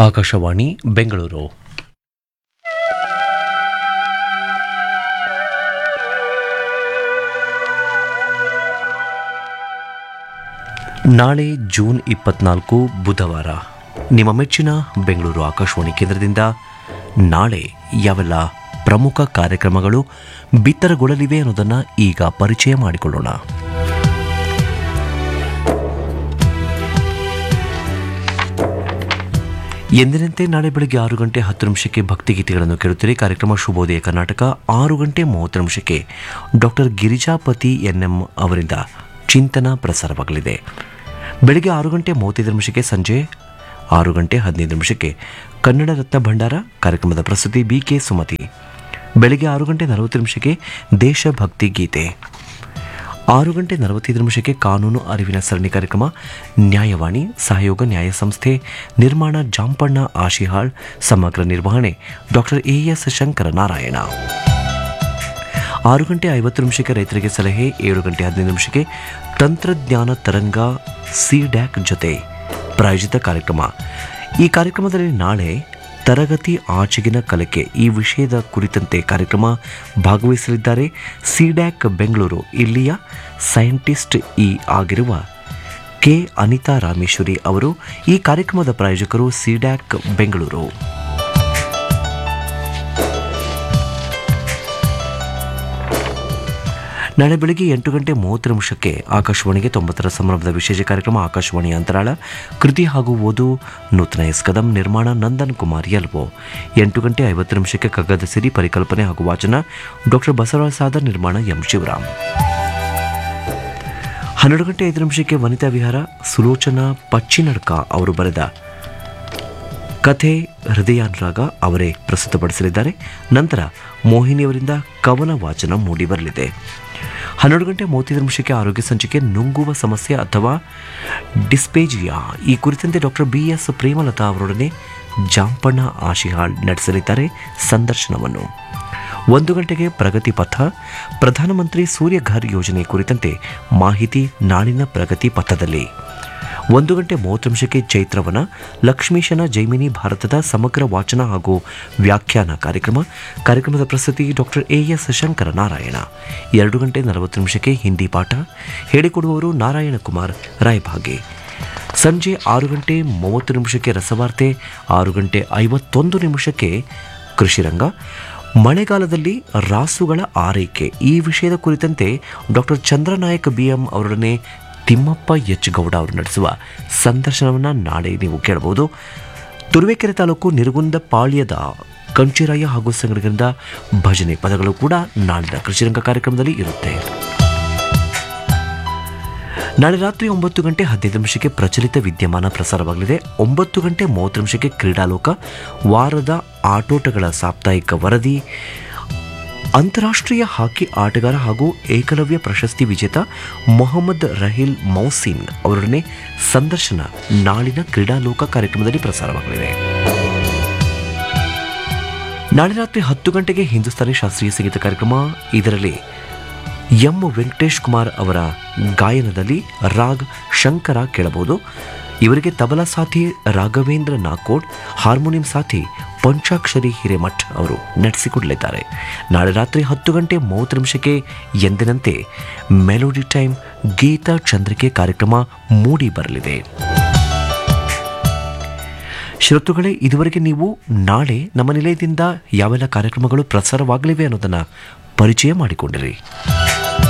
ಆಕಾಶವಾಣಿ ಬೆಂಗಳೂರು ನಾಳೆ ಜೂನ್ ಇಪ್ಪತ್ನಾಲ್ಕು ಬುಧವಾರ ನಿಮ್ಮ ಮೆಚ್ಚಿನ ಬೆಂಗಳೂರು ಆಕಾಶವಾಣಿ ಕೇಂದ್ರದಿಂದ ನಾಳೆ ಯಾವೆಲ್ಲ ಪ್ರಮುಖ ಕಾರ್ಯಕ್ರಮಗಳು ಬಿತ್ತರಗೊಳ್ಳಲಿವೆ ಅನ್ನೋದನ್ನು ಈಗ ಪರಿಚಯ ಮಾಡಿಕೊಳ್ಳೋಣ ಎಂದಿನಂತೆ ನಾಳೆ ಬೆಳಗ್ಗೆ ಆರು ಗಂಟೆ ಹತ್ತು ನಿಮಿಷಕ್ಕೆ ಭಕ್ತಿಗೀತೆಗಳನ್ನು ಕೇಳುತ್ತೀರಿ ಕಾರ್ಯಕ್ರಮ ಶುಭೋದಯ ಕರ್ನಾಟಕ ಆರು ಗಂಟೆ ಮೂವತ್ತು ನಿಮಿಷಕ್ಕೆ ಡಾಕ್ಟರ್ ಗಿರಿಜಾಪತಿ ಎನ್ಎಂ ಅವರಿಂದ ಚಿಂತನ ಪ್ರಸಾರವಾಗಲಿದೆ ಬೆಳಗ್ಗೆ ಆರು ಗಂಟೆ ಮೂವತ್ತೈದು ನಿಮಿಷಕ್ಕೆ ಸಂಜೆ ಆರು ಗಂಟೆ ಹದಿನೈದು ನಿಮಿಷಕ್ಕೆ ಕನ್ನಡ ರತ್ನ ಭಂಡಾರ ಕಾರ್ಯಕ್ರಮದ ಪ್ರಸ್ತುತಿ ಬಿ ಕೆ ಸುಮತಿ ಬೆಳಗ್ಗೆ ಆರು ಗಂಟೆ ನಲವತ್ತು ನಿಮಿಷಕ್ಕೆ ದೇಶಭಕ್ತಿ ಗೀತೆ ಆರು ಗಂಟೆ ನಲವತ್ತೈದು ನಿಮಿಷಕ್ಕೆ ಕಾನೂನು ಅರಿವಿನ ಸರಣಿ ಕಾರ್ಯಕ್ರಮ ನ್ಯಾಯವಾಣಿ ಸಹಯೋಗ ನ್ಯಾಯ ಸಂಸ್ಥೆ ನಿರ್ಮಾಣ ಜಾಂಪಣ್ಣ ಆಶಿಹಾಳ್ ಸಮಗ್ರ ನಿರ್ವಹಣೆ doctor A S Shankara Narayana ಆರು ಗಂಟೆ ಐವತ್ತು ನಿಮಿಷಕ್ಕೆ ರೈತರಿಗೆ ಸಲಹೆ ಏಳು ಗಂಟೆ ಹದಿನೈದು ನಿಮಿಷಕ್ಕೆ ತಂತ್ರಜ್ಞಾನ ತರಂಗ ಸಿಡ್ಯಾಕ್ ಜೊತೆ ಪ್ರಾಯೋಜಿತ ಕಾರ್ಯಕ್ರಮ ಈ ಕಾರ್ಯಕ್ರಮದಲ್ಲಿ ನಾಳೆ ತರಗತಿ ಆಚೆಗಿನ ಕಲಿಕೆ ಈ ವಿಷಯದ ಕುರಿತಂತೆ ಕಾರ್ಯಕ್ರಮ ಭಾಗವಹಿಸಲಿದ್ದಾರೆ ಸಿಡ್ಯಾಕ್ ಬೆಂಗಳೂರು ಇಲ್ಲಿಯ ಸೈಂಟಿಸ್ಟ್ ಇ ಆಗಿರುವ ಕೆ ಅನಿತಾ ರಾಮೇಶ್ವರಿ ಅವರು ಈ ಕಾರ್ಯಕ್ರಮದ ಪ್ರಾಯೋಜಕರು ಸಿಡ್ಯಾಕ್ ಬೆಂಗಳೂರು ನಾಳೆ ಬೆಳಗ್ಗೆ ಎಂಟು ಗಂಟೆ ಮೂವತ್ತು ನಿಮಿಷಕ್ಕೆ ಆಕಾಶವಾಣಿಗೆ ತೊಂಬತ್ತರ ಸಂಭ್ರಮದ ವಿಶೇಷ ಕಾರ್ಯಕ್ರಮ ಆಕಾಶವಾಣಿ ಅಂತರಾಳ ಕೃತಿ ಹಾಗೂ ಓದು ನೂತನ ಎಸ್ ಕದಂ ನಿರ್ಮಾಣ ನಂದನ್ ಕುಮಾರ್ ಎಲ್ವೋ ಎಂಟು ಗಂಟೆ ಐವತ್ತು ನಿಮಿಷಕ್ಕೆ ಕಗ್ಗದ ಸಿರಿ ಪರಿಕಲ್ಪನೆ ಹಾಗೂ ವಾಚನ ಡಾಕ್ಟರ್ ಬಸವರಾಜ ಸಾದರ್ ನಿರ್ಮಾಣ ಎಂ ಶಿವರಾಮ್ ಹನ್ನೆರಡು ಗಂಟೆ ಐದು ನಿಮಿಷಕ್ಕೆ ವನಿತಾ ವಿಹಾರ ಸುಲೋಚನಾ ಪಚ್ಚಿನಡ್ಕ ಅವರು ಬರೆದ ಕಥೆ ಹೃದಯಾನುರಾಗ ಅವರೇ ಪ್ರಸ್ತುತಪಡಿಸಲಿದ್ದಾರೆ ನಂತರ ಮೋಹಿನಿಯವರಿಂದ ಕವನ ವಾಚನ ಮೂಡಿಬರಲಿದೆ ಹನ್ನೆರಡು ಗಂಟೆ ಮೂವತ್ತೈದು ನಿಮಿಷಕ್ಕೆ ಆರೋಗ್ಯ ಸಂಚಿಕೆ ನುಂಗುವ ಸಮಸ್ಯೆ ಅಥವಾ ಡಿಸ್ಪೇಜಿಯಾ ಈ ಕುರಿತಂತೆ ಡಾಕ್ಟರ್ ಬಿ ಎಸ್ ಪ್ರೇಮಲತಾ ಅವರೊಡನೆ ಜಾಂಪಣ್ಣ ಆಶಿಹಾಳ್ ನಡೆಸಲಿದ್ದಾರೆ ಸಂದರ್ಶನವನ್ನು ಒಂದು ಗಂಟೆಗೆ ಪ್ರಗತಿ ಪಥ ಪ್ರಧಾನಮಂತ್ರಿ ಸೂರ್ಯಘರ್ ಯೋಜನೆ ಕುರಿತಂತೆ ಮಾಹಿತಿ ನಾಳಿನ ಪ್ರಗತಿ ಪಥದಲ್ಲಿ ಒಂದು ಗಂಟೆ ಮೂವತ್ತು ನಿಮಿಷಕ್ಕೆ ಚೈತ್ರವನ ಲಕ್ಷ್ಮೀಶನ ಜೈಮಿನಿ ಭಾರತದ ಸಮಗ್ರ ವಾಚನ ಹಾಗೂ ವ್ಯಾಖ್ಯಾನ ಕಾರ್ಯಕ್ರಮ ಕಾರ್ಯಕ್ರಮದ ಪ್ರಸ್ತುತಿ doctor A S Shankara Narayana ಎರಡು ಗಂಟೆ ನಲವತ್ತು ನಿಮಿಷಕ್ಕೆ ಹಿಂದಿ ಪಾಠ ಹೇಳಿಕೊಡುವವರು ನಾರಾಯಣ ಕುಮಾರ್ ರಾಯಭಾಗೆ ಸಂಜೆ ಆರು ಗಂಟೆ ಮೂವತ್ತು ನಿಮಿಷಕ್ಕೆ ರಸವಾರ್ತೆ ಆರು ಗಂಟೆ ಐವತ್ತೊಂದು ನಿಮಿಷಕ್ಕೆ ಕೃಷಿರಂಗ ಮಳೆಗಾಲದಲ್ಲಿ ರಾಸುಗಳ ಆರೈಕೆ ಈ ವಿಷಯದ ಕುರಿತಂತೆ ಡಾಕ್ಟರ್ ಚಂದ್ರನಾಯಕ್ ಬಿಎಂ ಅವರೊಡನೆ ತಿಮ್ಮಪ್ಪ ಎಚ್ ಗೌಡ ಅವರು ನಡೆಸುವ ಸಂದರ್ಶನವನ್ನು ನಾಳೆ ನೀವು ಕೇಳಬಹುದು ತುರುವೇಕೆರೆ ತಾಲೂಕು ನಿರಗುಂದ ಪಾಳ್ಯದ ಕಂಚಿರಾಯ ಹಾಗೂ ಸಂಘಟನೆಯಿಂದ ಭಜನೆ ಪದಗಳು ಕೂಡ ನಾಳಿನ ಕೃಷಿರಂಗ ಕಾರ್ಯಕ್ರಮದಲ್ಲಿ ಇರುತ್ತೆ ನಾಳೆ ರಾತ್ರಿ ಒಂಬತ್ತು ಗಂಟೆ ಹದಿನೈದು ನಿಮಿಷಕ್ಕೆ ಪ್ರಚಲಿತ ವಿದ್ಯಮಾನ ಪ್ರಸಾರವಾಗಲಿದೆ ಒಂಬತ್ತು ಗಂಟೆ ಮೂವತ್ತು ನಿಮಿಷಕ್ಕೆ ಕ್ರೀಡಾಲೋಕ ವಾರದ ಆಟೋಟಗಳ ಸಾಪ್ತಾಹಿಕ ವರದಿ ಅಂತಾರಾಷ್ಟ್ರೀಯ ಹಾಕಿ ಆಟಗಾರ ಹಾಗೂ ಏಕಲವ್ಯ ಪ್ರಶಸ್ತಿ ವಿಜೇತ ಮೊಹಮ್ಮದ್ ರಹೀಲ್ ಮೌಸಿನ್ ಅವರೊಡನೆ ಸಂದರ್ಶನ ನಾಳಿನ ಕ್ರೀಡಾಲೋಕ ಕಾರ್ಯಕ್ರಮದಲ್ಲಿ ಪ್ರಸಾರವಾಗಲಿದೆ ನಾಳೆ ರಾತ್ರಿ ಹತ್ತು ಗಂಟೆಗೆ ಹಿಂದೂಸ್ತಾನಿ ಶಾಸ್ತ್ರೀಯ ಸಂಗೀತ ಕಾರ್ಯಕ್ರಮ ಇದರಲ್ಲಿ ಎಂ ವೆಂಕಟೇಶ್ ಕುಮಾರ್ ಅವರ ಗಾಯನದಲ್ಲಿ ರಾಗ್ ಶಂಕರ ಕೇಳಬಹುದು ಇವರಿಗೆ ತಬಲಾ ಸಾಥಿ ರಾಘವೇಂದ್ರ ನಾಕೋಡ್ ಹಾರ್ಮೋನಿಯಂ ಸಾಥಿ ಪಂಚಾಕ್ಷರಿ ಹಿರೇಮಠ್ ಅವರು ನಡೆಸಿಕೊಡಲಿದ್ದಾರೆ ನಾಳೆ ರಾತ್ರಿ ಹತ್ತು ಗಂಟೆ ಮೂವತ್ತು ನಿಮಿಷಕ್ಕೆ ಎಂದಿನಂತೆ ಮೆಲೋಡಿ ಟೈಮ್ ಗೀತಾ ಚಂದ್ರಿಕೆ ಕಾರ್ಯಕ್ರಮ ಮೂಡಿ ಬರಲಿದೆ ಶ್ರೋತೃಗಳೇ ಇದುವರೆಗೆ ನೀವು ನಾಳೆ ನಮ್ಮ ನಿಲಯದಿಂದ ಯಾವೆಲ್ಲ ಕಾರ್ಯಕ್ರಮಗಳು ಪ್ರಸಾರವಾಗಲಿವೆ ಅನ್ನೋದನ್ನು ಪರಿಚಯ ಮಾಡಿಕೊಂಡಿರಿ